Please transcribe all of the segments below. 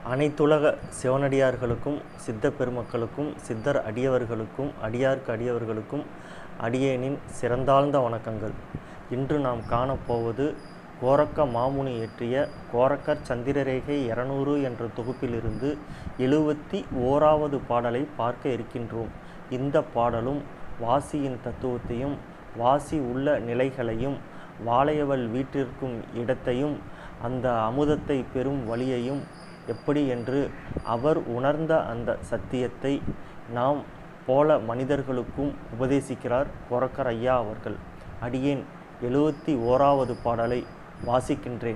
அனைத்துலக சிவனடியார்களுக்கும் சித்த பெருமக்களுக்கும் சித்தர் அடியவர்களுக்கும் அடியார்க்கு அடியவர்களுக்கும் அடியேனின் சிறந்தாழ்ந்த வணக்கங்கள் இன்று நாம் காணப்போவது கோரக்க மாமுனி இயற்றிய கோரக்கர் சந்திரரேகை இரநூறு என்ற தொகுப்பிலிருந்து எழுவத்தி ஓராவது பாடலை பார்க்க இருக்கின்றோம் இந்த பாடலும் வாசியின் தத்துவத்தையும் வாசி உள்ள நிலைகளையும் வாழையவள் வீட்டிற்கும் இடத்தையும் அந்த அமுதத்தை பெறும் வழியையும் எப்படி என்று அவர் உணர்ந்த அந்த சத்தியத்தை நாம் போல மனிதர்களுக்கும் உபதேசிக்கிறார் கோரக்கர் ஐயா அவர்கள் அடியேன் எழுவத்தி ஓராவது பாடலை வாசிக்கின்றேன்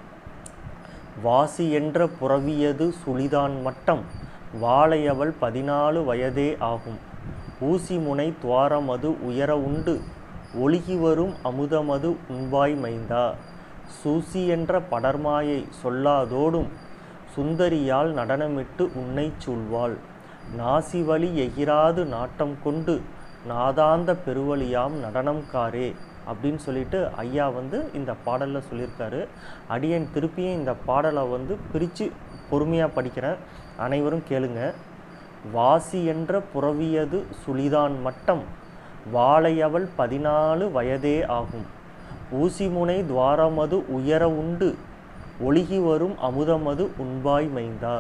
வாசி என்ற புறவியது சுழிதான் மட்டம் வாழையவள் பதினாலு வயதே ஆகும் ஊசி முனை துவாரமது உயர உண்டு ஒழுகி வரும் அமுதமது உண்பாய் மைந்தா சூசி என்ற படர்மாயை சொல்லாதோடும் சுந்தரியால் நடனமிட்டு உன்னை சூழ்வாள் நாசி வழி எகிராது நாட்டம் கொண்டு நாதாந்த பெருவழியாம் நடனம் காரே அப்படின்னு சொல்லிட்டு ஐயா வந்து இந்த பாடலில் சொல்லியிருக்காரு அடியன் திருப்பியும் இந்த பாடலை வந்து பிரித்து பொறுமையாக படிக்கிறேன் அனைவரும் கேளுங்க வாசி என்ற புறவியது சுழிதான் மட்டம் வாழையவள் பதினாலு வயதே ஆகும் ஊசிமுனை துவாரமது உயர உண்டு ஒழுகி வரும் அமுதமது உண்பாய் மைந்தா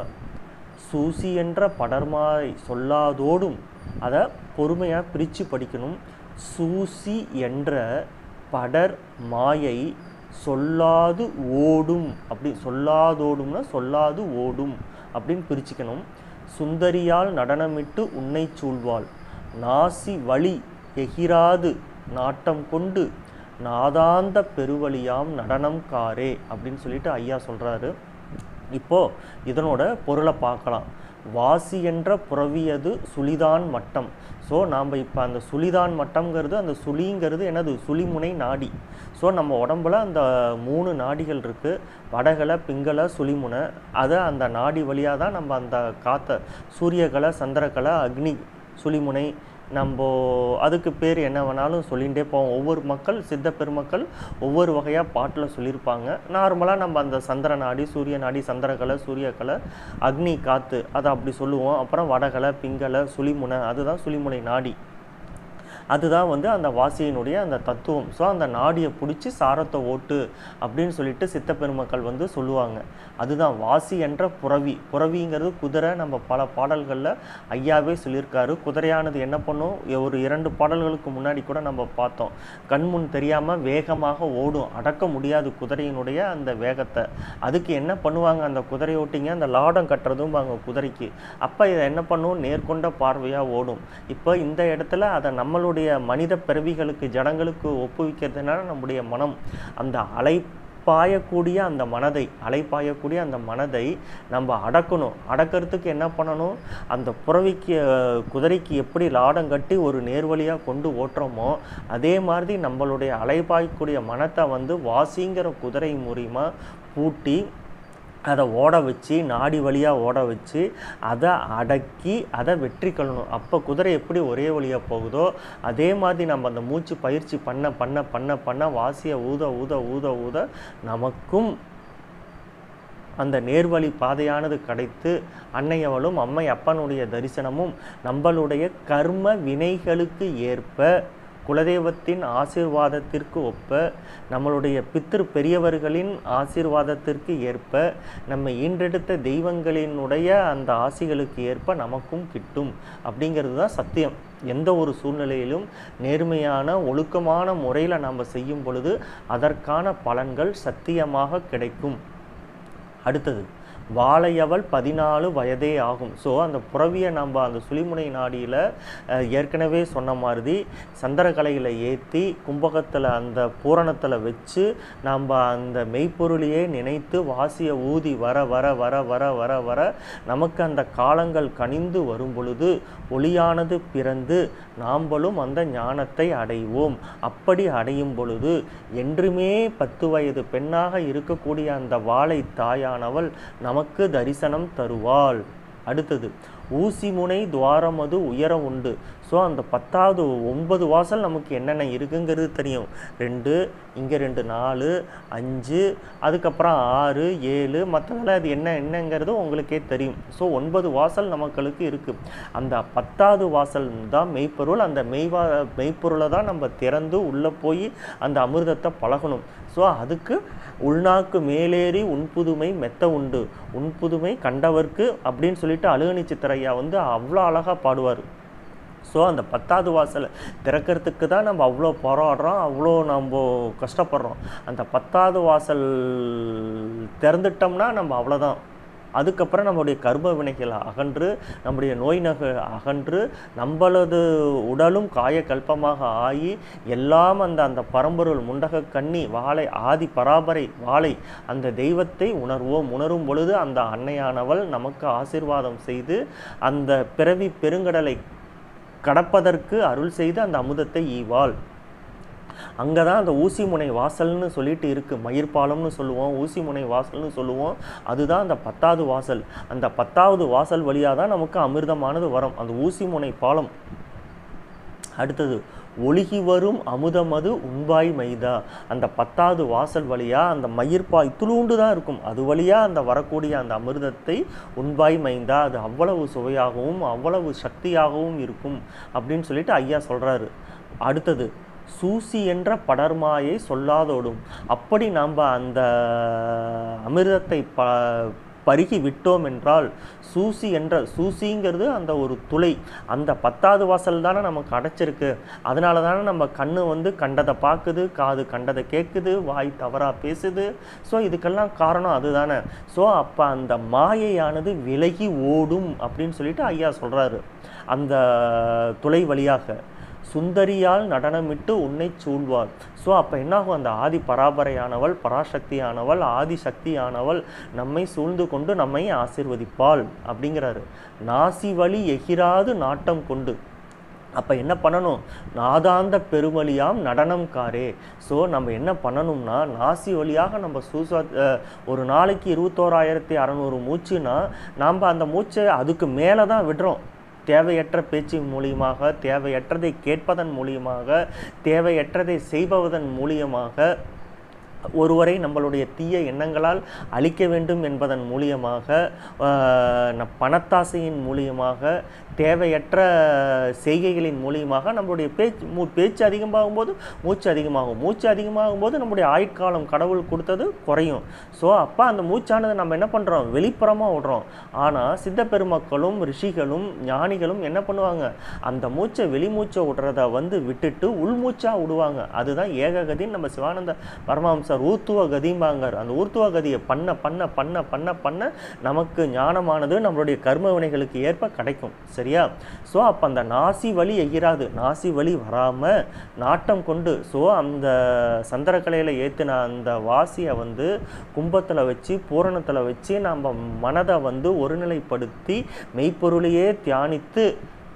சூசி என்ற படர்மாய் சொல்லாதோடும் அதை பொறுமையாக பிரித்து படிக்கணும் சூசி என்ற படர் மாயை சொல்லாது ஓடும் அப்படி சொல்லாதோடும்னா சொல்லாது ஓடும் அப்படின்னு பிரிச்சுக்கணும் சுந்தரியால் நடனமிட்டு உன்னை சூழ்வாள் நாசி வழி எகிராது நாட்டம் கொண்டு நாதாந்த பெருவழியாம் நடனம் காரே அப்படின்னு சொல்லிட்டு ஐயா சொல்கிறாரு இப்போ இதனோட பொருளை பார்க்கலாம் வாசி என்ற புறவியது சுழிதான் மட்டம் ஸோ நாம் இப்போ அந்த சுழிதான் மட்டம்ங்கிறது அந்த சுழிங்கிறது என்னது சுழிமுனை நாடி ஸோ நம்ம உடம்புல அந்த மூணு நாடிகள் இருக்குது வடகலை பிங்கலை சுழிமுனை அதை அந்த நாடி வழியாக தான் நம்ம அந்த காற்றை சூரியகலை சந்திரகலை அக்னி சுழிமுனை நம்ம அதுக்கு பேர் என்ன வேணாலும் சொல்லிகிட்டே போவோம் ஒவ்வொரு மக்கள் சித்த பெருமக்கள் ஒவ்வொரு வகையாக பாட்டில் சொல்லியிருப்பாங்க நார்மலாக நம்ம அந்த சந்திர நாடி சூரிய நாடி சந்திரகலை சூரியகலை அக்னி காற்று அதை அப்படி சொல்லுவோம் அப்புறம் வடகலை பிங்கலை சுழிமுனை அதுதான் சுழிமுனை நாடி அதுதான் வந்து அந்த வாசியினுடைய அந்த தத்துவம் ஸோ அந்த நாடியை பிடிச்சி சாரத்தை ஓட்டு அப்படின்னு சொல்லிட்டு சித்த பெருமக்கள் வந்து சொல்லுவாங்க அதுதான் வாசி என்ற புறவி புறவிங்கிறது குதிரை நம்ம பல பாடல்களில் ஐயாவே சொல்லியிருக்காரு குதிரையானது என்ன பண்ணும் ஒரு இரண்டு பாடல்களுக்கு முன்னாடி கூட நம்ம பார்த்தோம் கண்முன் தெரியாமல் வேகமாக ஓடும் அடக்க முடியாது குதிரையினுடைய அந்த வேகத்தை அதுக்கு என்ன பண்ணுவாங்க அந்த குதிரை ஓட்டிங்க அந்த லாடம் கட்டுறதும் வாங்க குதிரைக்கு அப்போ இதை என்ன பண்ணும் நேர்கொண்ட பார்வையாக ஓடும் இப்போ இந்த இடத்துல அதை நம்மளுடைய மனித பிறவிகளுக்கு ஜனங்களுக்கு ஒப்புவிக்கிறதுனால நம்முடைய மனம் அந்த அலை பாயக்கூடிய அந்த மனதை அலைப்பாயக்கூடிய அந்த மனதை நம்ம அடக்கணும் அடக்கிறதுக்கு என்ன பண்ணணும் அந்த புறவிக்கு குதிரைக்கு எப்படி லாடம் கட்டி ஒரு நேர்வழியாக கொண்டு ஓட்டுறோமோ அதே மாதிரி நம்மளுடைய அலைப்பாயக்கூடிய மனத்தை வந்து வாசிங்கிற குதிரை மூலியமா பூட்டி அதை ஓட வச்சு நாடி வழியாக ஓட வச்சு அதை அடக்கி அதை வெற்றி கொள்ளணும் அப்போ குதிரை எப்படி ஒரே வழியாக போகுதோ அதே மாதிரி நம்ம அந்த மூச்சு பயிற்சி பண்ண பண்ண பண்ண பண்ண வாசியை ஊத ஊத ஊத ஊத நமக்கும் அந்த நேர்வழி பாதையானது கிடைத்து அன்னையவளும் அம்மை அப்பனுடைய தரிசனமும் நம்மளுடைய கர்ம வினைகளுக்கு ஏற்ப குலதெய்வத்தின் ஆசீர்வாதத்திற்கு ஒப்ப நம்மளுடைய பித்திரு பெரியவர்களின் ஆசீர்வாதத்திற்கு ஏற்ப நம்ம ஈன்றெடுத்த தெய்வங்களினுடைய அந்த ஆசிகளுக்கு ஏற்ப நமக்கும் கிட்டும் அப்படிங்கிறது தான் சத்தியம் எந்த ஒரு சூழ்நிலையிலும் நேர்மையான ஒழுக்கமான முறையில் நம்ம செய்யும் பொழுது அதற்கான பலன்கள் சத்தியமாக கிடைக்கும் அடுத்தது வாழையவள் பதினாலு வயதே ஆகும் ஸோ அந்த புறவியை நம்ம அந்த சுழிமுனை நாடியில் ஏற்கனவே சொன்ன மாதிரி சந்திரகலையில் ஏற்றி கும்பகத்தில் அந்த பூரணத்தில் வச்சு நம்ம அந்த மெய்ப்பொருளையே நினைத்து வாசியை ஊதி வர வர வர வர வர வர நமக்கு அந்த காலங்கள் கனிந்து வரும் பொழுது ஒளியானது பிறந்து நாம்பளும் அந்த ஞானத்தை அடைவோம் அப்படி அடையும் பொழுது என்றுமே பத்து வயது பெண்ணாக இருக்கக்கூடிய அந்த வாழை தாயானவள் நமக்கு தரிசனம் தருவாள் அடுத்தது ஊசி முனை துவாரமது உயர உண்டு ஸோ அந்த பத்தாவது ஒன்பது வாசல் நமக்கு என்னென்ன இருக்குங்கிறது தெரியும் ரெண்டு இங்கே ரெண்டு நாலு அஞ்சு அதுக்கப்புறம் ஆறு ஏழு மற்றதெல்லாம் அது என்ன என்னங்கிறது உங்களுக்கே தெரியும் ஸோ ஒன்பது வாசல் நமக்களுக்கு இருக்குது அந்த பத்தாவது வாசல் தான் மெய்ப்பொருள் அந்த மெய்வா மெய்ப்பொருளை தான் நம்ம திறந்து உள்ளே போய் அந்த அமிர்தத்தை பழகணும் ஸோ அதுக்கு உள்நாக்கு மேலேறி உன்புதுமை மெத்த உண்டு உன்புதுமை கண்டவர்க்கு அப்படின்னு சொல்லிட்டு அழுகணி சித்திரையா வந்து அவ்வளோ அழகாக பாடுவார் ஸோ அந்த பத்தாவது வாசலை திறக்கிறதுக்கு தான் நம்ம அவ்வளோ போராடுறோம் அவ்வளோ நம்ம கஷ்டப்படுறோம் அந்த பத்தாவது வாசல் திறந்துட்டோம்னா நம்ம அவ்வளோதான் அதுக்கப்புறம் நம்மளுடைய கர்ம வினைகள் அகன்று நம்முடைய நோய் நக அகன்று நம்மளது உடலும் காயக்கல்பமாக ஆகி எல்லாம் அந்த அந்த பரம்பொருள் முண்டக கன்னி வாழை ஆதி பராபரை வாழை அந்த தெய்வத்தை உணர்வோம் உணரும் பொழுது அந்த அன்னையானவள் நமக்கு ஆசீர்வாதம் செய்து அந்த பிறவி பெருங்கடலை கடப்பதற்கு அருள் செய்து அந்த அமுதத்தை ஈவாள் அங்கே தான் அந்த ஊசி முனை வாசல்னு சொல்லிட்டு இருக்குது மயிர்பாலம்னு சொல்லுவோம் ஊசி முனை வாசல்னு சொல்லுவோம் அதுதான் அந்த பத்தாவது வாசல் அந்த பத்தாவது வாசல் வழியாக தான் நமக்கு அமிர்தமானது வரும் அந்த ஊசி முனை பாலம் அடுத்தது ஒழுகி வரும் அமுதமது உண்பாய் மைதா அந்த பத்தாவது வாசல் வழியாக அந்த மயிர்பாய் துளுண்டு தான் இருக்கும் அது வழியாக அந்த வரக்கூடிய அந்த அமிர்தத்தை உண்பாய் மைந்தா அது அவ்வளவு சுவையாகவும் அவ்வளவு சக்தியாகவும் இருக்கும் அப்படின்னு சொல்லிட்டு ஐயா சொல்கிறாரு அடுத்தது சூசி என்ற படர்மாயை சொல்லாதோடும் அப்படி நாம் அந்த அமிர்தத்தை ப பருகி விட்டோம் என்றால் சூசி என்ற சூசிங்கிறது அந்த ஒரு துளை அந்த பத்தாவது வாசல் தானே நமக்கு அடைச்சிருக்கு அதனால தானே நம்ம கண்ணு வந்து கண்டதை பார்க்குது காது கண்டதை கேட்குது வாய் தவறாக பேசுது ஸோ இதுக்கெல்லாம் காரணம் அதுதானே ஸோ அப்போ அந்த மாயையானது விலகி ஓடும் அப்படின்னு சொல்லிட்டு ஐயா சொல்கிறாரு அந்த துளை வழியாக சுந்தரியால் நடனமிட்டு உன்னை சூழ்வாள் ஸோ அப்போ என்னாகும் அந்த ஆதி பராபரையானவள் பராசக்தியானவள் ஆதி சக்தியானவள் நம்மை சூழ்ந்து கொண்டு நம்மை ஆசிர்வதிப்பாள் அப்படிங்கிறாரு நாசி வழி எகிராது நாட்டம் கொண்டு அப்போ என்ன பண்ணணும் நாதாந்த பெருவழியாம் நடனம் காரே ஸோ நம்ம என்ன பண்ணணும்னா நாசி வழியாக நம்ம சூசா அஹ், ஒரு நாளைக்கு இருபத்தோராயிரத்தி அறநூறு மூச்சுனா நாம் அந்த மூச்சை அதுக்கு மேலே தான் விடுறோம் தேவையற்ற பேச்சின் மூலியமாக தேவையற்றதை கேட்பதன் மூலியமாக தேவையற்றதை செய்பவதன் மூலியமாக ஒருவரை நம்மளுடைய தீய எண்ணங்களால் அழிக்க வேண்டும் என்பதன் மூலியமாக ஆஹ், ந- பணத்தாசையின் மூலியமாக தேவையற்ற செய்கைகளின் மூலியமாக நம்மளுடைய பேச்சு மூ பேச்சு அதிகமாகும் போது மூச்சு அதிகமாகும் மூச்சு அதிகமாகும் போது நம்முடைய ஆயுட்காலம் கடவுள் கொடுத்தது குறையும் ஸோ அப்போ அந்த மூச்சானது நம்ம என்ன பண்ணுறோம் வெளிப்புறமாக விடுறோம் ஆனால் சித்த பெருமக்களும் ரிஷிகளும் ஞானிகளும் என்ன பண்ணுவாங்க அந்த மூச்சை வெளிமூச்சை விடுறத வந்து விட்டுட்டு உள்மூச்சாக விடுவாங்க அதுதான் ஏககதின்னு நம்ம சிவானந்த பரமஹம்சர் ஊர்த்துவ கதிம்பாங்கார் அந்த ஊர்த்துவ கதியை பண்ண பண்ண பண்ண பண்ண பண்ண நமக்கு ஞானமானது நம்மளுடைய கர்ம வினைகளுக்கு ஏற்ப கிடைக்கும் சரியா ஸோ அப்போ அந்த நாசி வழி எகிராது நாசி வழி வராமல் நாட்டம் கொண்டு ஸோ அந்த சந்திரக்கலையில் ஏற்றின அந்த வாசியை வந்து கும்பத்தில் வச்சு பூரணத்தில் வச்சு நம்ம மனதை வந்து ஒருநிலைப்படுத்தி மெய்ப்பொருளையே தியானித்து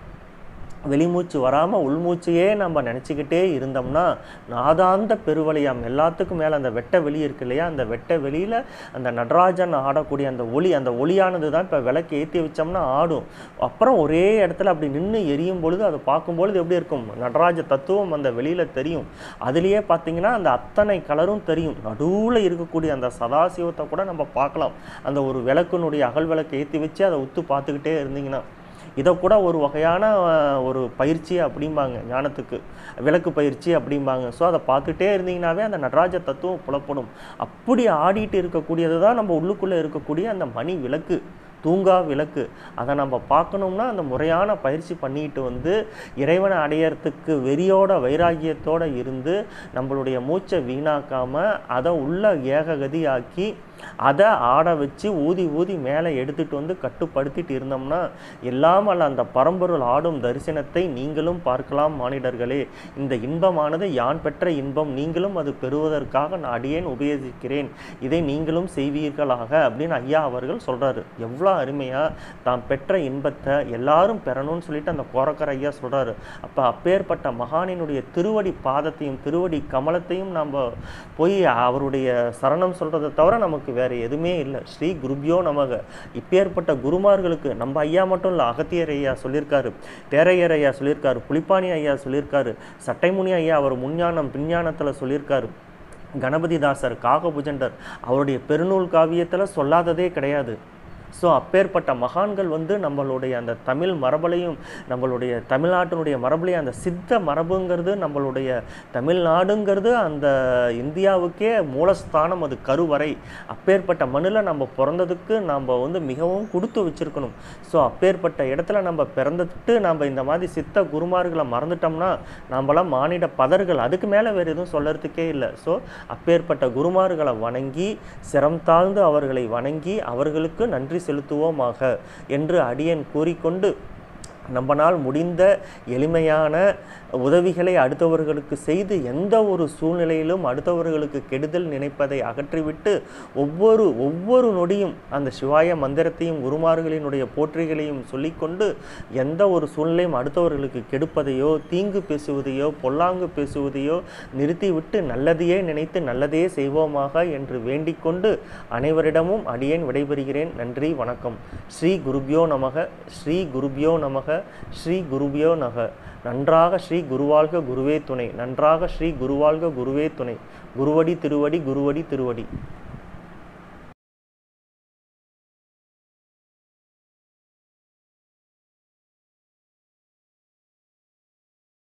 வெளிமூச்சு வராமல் உள்மூச்சையே நம்ம நினச்சிக்கிட்டே இருந்தோம்னா நாதாந்த பெருவழியாம் எல்லாத்துக்கும் மேலே அந்த வெட்ட வெளி இருக்கு இல்லையா அந்த வெட்ட வெளியில் அந்த நடராஜன் ஆடக்கூடிய அந்த ஒளி அந்த ஒளியானது தான் இப்போ விளக்கு ஏற்றி வச்சோம்னா ஆடும் அப்புறம் ஒரே இடத்துல அப்படி நின்று எரியும் பொழுது அதை பார்க்கும்பொழுது எப்படி இருக்கும் நடராஜ தத்துவம் அந்த வெளியில் தெரியும் அதுலேயே பார்த்தீங்கன்னா அந்த அத்தனை கலரும் தெரியும் நடுவில் இருக்கக்கூடிய அந்த சதாசிவத்தை கூட நம்ம பார்க்கலாம் அந்த ஒரு விளக்குனுடைய அகல் விளக்கு ஏற்றி வச்சு அதை உத்து பார்த்துக்கிட்டே இருந்தீங்கன்னா இதை கூட ஒரு வகையான அஹ், ஒரு பயிற்சி அப்படிம்பாங்க ஞானத்துக்கு விளக்கு பயிற்சி அப்படிம்பாங்க ஸோ அதை பார்த்துட்டே இருந்தீங்கன்னாவே அந்த நடராஜ தத்துவம் புலப்படும் அப்படி ஆடிட்டு இருக்கக்கூடியது தான் நம்ம உள்ளுக்குள்ளே இருக்கக்கூடிய அந்த மணி விளக்கு தூங்கா விளக்கு அதை நம்ம பார்க்கணும்னா அந்த முறையான பயிற்சி பண்ணிட்டு வந்து இறைவனை அடையறதுக்கு வெறியோட வைராகியத்தோட இருந்து நம்மளுடைய மூச்சை வீணாக்காமல் அதை உள்ள ஏககதியாக்கி அதை ஆட வச்சு ஊதி ஊதி மேலே எடுத்துட்டு வந்து கட்டுப்படுத்திட்டு இருந்தோம்னா எல்லாம் அல்ல அந்த பரம்பொருள் ஆடும் தரிசனத்தை நீங்களும் பார்க்கலாம் மானிடர்களே இந்த இன்பமானது யான் பெற்ற இன்பம் நீங்களும் அது பெறுவதற்காக நான் அடியேன் உபயோகிக்கிறேன் இதை நீங்களும் செய்வீர்களாக அப்படின்னு ஐயா அவர்கள் சொல்றாரு எவ்வளோ அவ்வளோ அருமையாக தான் பெற்ற இன்பத்தை எல்லாரும் பெறணும்னு சொல்லிட்டு அந்த கோரக்கர் ஐயா சொல்கிறாரு அப்போ அப்பேற்பட்ட மகானினுடைய திருவடி பாதத்தையும் திருவடி கமலத்தையும் நம்ம போய் அவருடைய சரணம் சொல்கிறத தவிர நமக்கு வேறு எதுவுமே இல்லை ஸ்ரீ குருபியோ நமக இப்பேற்பட்ட குருமார்களுக்கு நம்ம ஐயா மட்டும் இல்லை அகத்தியர் ஐயா சொல்லியிருக்காரு தேரையர் ஐயா சொல்லியிருக்காரு புலிப்பாணி ஐயா சொல்லியிருக்காரு சட்டைமுனி ஐயா அவர் முன்ஞானம் பிஞ்ஞானத்தில் சொல்லியிருக்காரு கணபதிதாசர் காகபுஜண்டர் அவருடைய பெருநூல் காவியத்தில் சொல்லாததே கிடையாது ஸோ அப்பேற்பட்ட மகான்கள் வந்து நம்மளுடைய அந்த தமிழ் மரபலையும் நம்மளுடைய தமிழ்நாட்டினுடைய மரபுலையும் அந்த சித்த மரபுங்கிறது நம்மளுடைய தமிழ்நாடுங்கிறது அந்த இந்தியாவுக்கே மூலஸ்தானம் அது கருவறை அப்பேற்பட்ட மண்ணில் நம்ம பிறந்ததுக்கு நம்ம வந்து மிகவும் கொடுத்து வச்சிருக்கணும் ஸோ அப்பேற்பட்ட இடத்துல நம்ம பிறந்துட்டு நம்ம இந்த மாதிரி சித்த குருமார்களை மறந்துட்டோம்னா நம்மளாம் மானிட பதர்கள் அதுக்கு மேலே வேறு எதுவும் சொல்லறதுக்கே இல்லை ஸோ அப்பேற்பட்ட குருமார்களை வணங்கி சிரம் தாழ்ந்து அவர்களை வணங்கி அவர்களுக்கு நன்றி செலுத்துவோமாக என்று அடியேன் கூறிக்கொண்டு நம்மனால் முடிந்த எளிமையான உதவிகளை அடுத்தவர்களுக்கு செய்து எந்த ஒரு சூழ்நிலையிலும் அடுத்தவர்களுக்கு கெடுதல் நினைப்பதை அகற்றிவிட்டு ஒவ்வொரு ஒவ்வொரு நொடியும் அந்த சிவாய மந்திரத்தையும் குருமார்களினுடைய போற்றிகளையும் சொல்லிக்கொண்டு எந்த ஒரு சூழ்நிலையும் அடுத்தவர்களுக்கு கெடுப்பதையோ தீங்கு பேசுவதையோ பொல்லாங்கு பேசுவதையோ நிறுத்திவிட்டு நல்லதையே நினைத்து நல்லதையே செய்வோமாக என்று வேண்டிக்கொண்டு அனைவரிடமும் அடியேன் விடைபெறுகிறேன் நன்றி வணக்கம் ஸ்ரீ குருபியோ நமக ஸ்ரீ குருபியோ நமக ஸ்ரீ குருபியோ நக நன்றாக ஸ்ரீ குருவாழ்க குருவே துணை நன்றாக ஸ்ரீ குருவாழ்க குருவே துணை குருவடி திருவடி குருவடி திருவடி